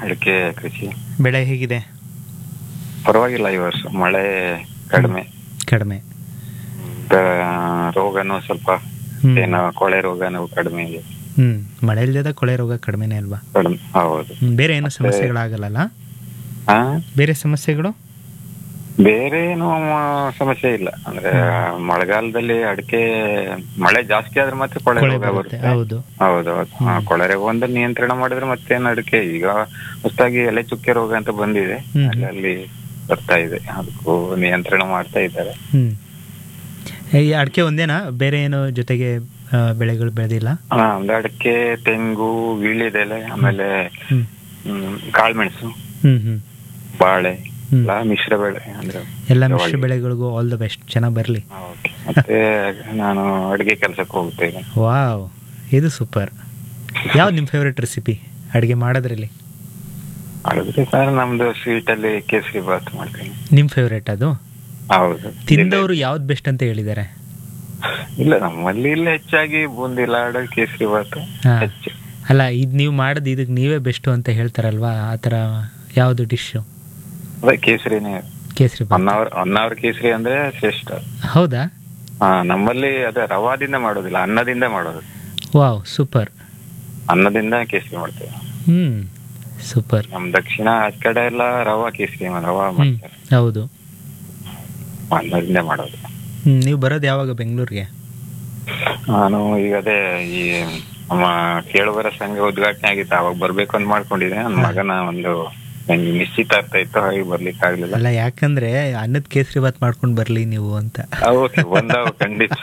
ಅಡಿಕೆ ಕೃಷಿ ಬೆಳೆ ಹೇಗಿದೆ ಪರವಾಗಿಲ್ಲ ಈ ವರ್ಷ ಮಳೆ ಕಡಿಮೆ ಕಡಿಮೆ ದ- ರೋಗನೂ ಸ್ವಲ್ಪ ಹ್ಮ್. ಏನೋ ಕೊಳೆ ರೋಗನೂ ಕಡಿಮೆ ಇದೆ ಹ್ಮ್ ಮಳೆ ಇಲ್ದಿದ ಕೊಳೆ ರೋಗ ಕಡಿಮೆನೇ ಅಲ್ವಾ ಕಡಿಮೆ ಹೌದು ಹ್ಮ್, ಬೇರೆ ಏನು ಸಮಸ್ಯೆಗಳಾಗಲ್ಲ ಹಾ ಬೇರೆ ಸಮಸ್ಯೆಗಳು ಬೇರೆ ಏನು ಮ- ಸಮಸ್ಯೆ ಇಲ್ಲ ಅಂದ್ರೆ ಮಳೆಗಾಲದಲ್ಲಿ ಅಡಿಕೆ ಮಳೆ ಜಾಸ್ತಿ ಆದ್ರೆ ಮತ್ತೆ ಕೊಳೆ ಕೊಳೆ ರೋಗ ಬರುತ್ತೆ ಬರುತ್ತೆ ಹೌದು ಹೌದೌದು ಹಾ, ಕೊಳೆ ರೋಗ ಒಂದು ನಿಯಂತ್ರಣ ಮಾಡಿದ್ರೆ ಮತ್ತೇನು ಅಡಿಕೆ ಈಗ ಹೊಸದಾಗಿ ಎಲೆ ಚುಕ್ಕೆ ರೋಗ ಅಂತ ಬಂದಿದೆ ಹ್ಮ್. ಅಲ್ಲಲ್ಲಿ ಬರ್ತಾ ಇದೆ ಅದಕ್ಕೂ ನಿಯಂತ್ರಣ ಮಾಡ್ತಾ ಇದ್ದಾರೆ ಹ್ಮ್ ಈ ಅಡಿಕೆ ಒಂದೇನಾ ಬೇರೆ ಏನು ಜೊತೆಗೆ ಆ, ಬೆಳೆಗಳು ಬೆಳೆದಿಲ್ಲ ಹಾ ಒಂದು ಅಡಿಕೆ ತೆಂಗು ವೀಳ್ಯದೆಲೆ ಆಮೇಲೆ ಹ್ಮ್ ಹ್ಮ್, ಕಾಳ್ಮೆಣಸು ಹ್ಮ್ ಹ್ಮ್ ಬಾಳೆ ಹ್ಮ್. ಎಲ್ಲ ಮಿಶ್ರ ಬೆಳೆ ಅಂದ್ರೆ ಎಲ್ಲ ಮಿಶ್ರ ಬೆಳೆಗಳಿಗೂ ಆಲ್ ದ ಬೆಸ್ಟ್ ಚೆನ್ನಾಗಿ ಬರಲಿ ಓಕೆ. ಮತ್ತೆ ನಾನು ಅಡಿಗೆ ಕೆಲಸಕ್ಕೆ ಹೋಗ್ತೇನೆ ವಾವ್ ಇದು ಸೂಪರ್ ಯಾವ್ದು ನಿಮ್ಮ ಫೇವ್ರೆಟ್ ರೆಸಿಪಿ ಅಡುಗೆ ಮಾಡೋದ್ರಲ್ಲಿ ಮಾಡಿದ್ರೆ ಸರ್ ನಮ್ದು ಸ್ವೀಟ್ ಅಲ್ಲಿ ಕೇಸರಿ ಬಾತ್ ಮಾಡ್ತೀನಿ ನಿಮ್ಮ ಫೇವ್ರೆಟ್ ಅದು ಹೌದು ತಿಂದವರು ಯಾವ್ದು ಬೆಸ್ಟ್ ಅಂತ ಹೇಳಿದ್ದಾರೆ ಇಲ್ಲ ನಮ್ಮಲ್ಲಿ ಇಲ್ಲ ಹೆಚ್ಚಾಗಿ ಬೂಂದಿ ಲಾಡು ಕೇಸರಿ ಬಾತ್ ಹಾ. ಹೆಚ್ಚು ಅಲ್ಲ ಇದು ನೀವು ಮಾಡೋದು ಇದಕ್ಕೆ ನೀವೇ ಬೆಸ್ಟು ಅಂತ ಹೇಳ್ತಾರಲ್ವಾ ಆ ಥರ ಯಾವುದು ಡಿಶ್ಶು ಅದೇ ಕೇಸರಿನೇ ಕೇಸರಿ ಒನ್ ಅವರ್ ಒನ್ ಅವರ್ ಕೇಸರಿ ಅಂದ್ರೆ ಶ್ರೇಷ್ಠ ಹೌದಾ ಹಾ ನಮ್ಮಲ್ಲಿ ಅದೇ ರವಾದಿಂದ ಮಾಡೋದಿಲ್ಲ ಅನ್ನದಿಂದ ಮಾಡೋದು ವಾವ್ ಸೂಪರ್ ಅನ್ನದಿಂದ ಕೇಸರಿ ಮಾಡ್ತೇವೆ ಹ್ಞೂ ಸೂಪರ್ ನಮ್ ದಕ್ಷಿಣ ಆ ಕಡೆ ಎಲ್ಲ ರವಾ ಕೇಸರಿ ರವಾ ಹ್ಞೂ ಮಾಡ್ತಾರೆ ಹೌದು ಅನ್ನದಿಂದ ಮಾಡೋದು ಹ್ಞೂ ನೀವು ಬರೋದು ಯಾವಾಗ ಬೆಂಗಳೂರಿಗೆ ನಾನು ಈಗ ಅದೇ ಈ ನಮ್ಮ ಕೇಳುಗರ ಸಂಘ ಉದ್ಘಾಟನೆ ಆಗಿತ್ತು ಅವಾಗ ಬರ್ಬೇಕು ಅಂತ ಮಾಡ್ಕೊಂಡಿದ್ದೆ ನನ್ನ ಮಗನ ಒಂದು ನಂಗೆ ನಿಶ್ಚಿತಾರ್ಥ ಇತ್ತು ಹಾಗೆ ಬರ್ಲಿಕ್ಕೆ ಆಗ್ಲಿಲ್ಲ ಅಲ್ಲ ಯಾಕಂದ್ರೆ ಅನ್ನದ ಕೇಸರಿ ಬಾತ್ ಮಾಡ್ಕೊಂಡು ಬರಲಿ ನೀವು ಅಂತ ಓಕೆ ಬಂದವು ಖಂಡಿತ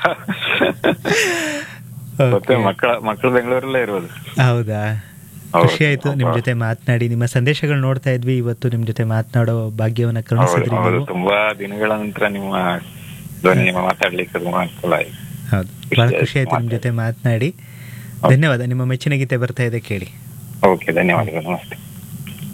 ಮತ್ತೆ ಮಕ್ಕಳ ಮಕ್ಕಳು ಬೆಂಗಳೂರಲ್ಲೇ ಇರೋದು ಹೌದಾ ಹೌದು. ಖುಷಿ ಆಯ್ತು ನಿಮ್ ಜೊತೆ ಮಾತನಾಡಿ ನಿಮ್ಮ ಸಂದೇಶಗಳು ನೋಡ್ತಾ ಇದ್ವಿ ಇವತ್ತು ನಿಮ್ ಜೊತೆ ಮಾತನಾಡೋ ಭಾಗ್ಯವನ್ನ ಹೌದು ಕರುಣಿಸಿದ್ರಿ ಹೌದು ನೀವು ತುಂಬಾ ದಿನಗಳ ನಂತರ ನಿಮ್ಮ ಧ್ವನಿ ಮಾತಾಡ್ಲಿಕ್ಕೆ ತುಂಬಾ ಅನುಕೂಲ ಆಯ್ತು ಹೌದು ಬಹಳ ಖುಷಿ ಆಯ್ತು ನಿಮ್ ಜೊತೆ ಮಾತನಾಡಿ ಧನ್ಯವಾದ ನಿಮ್ಮ ಮೆಚ್ಚಿನ ಗೀತೆ ಬರ್ತಾ ಇದೆ ಕೇಳಿ ಓಕೆ ಧನ್ಯವಾದಗಳು ನಮಸ್ತೆ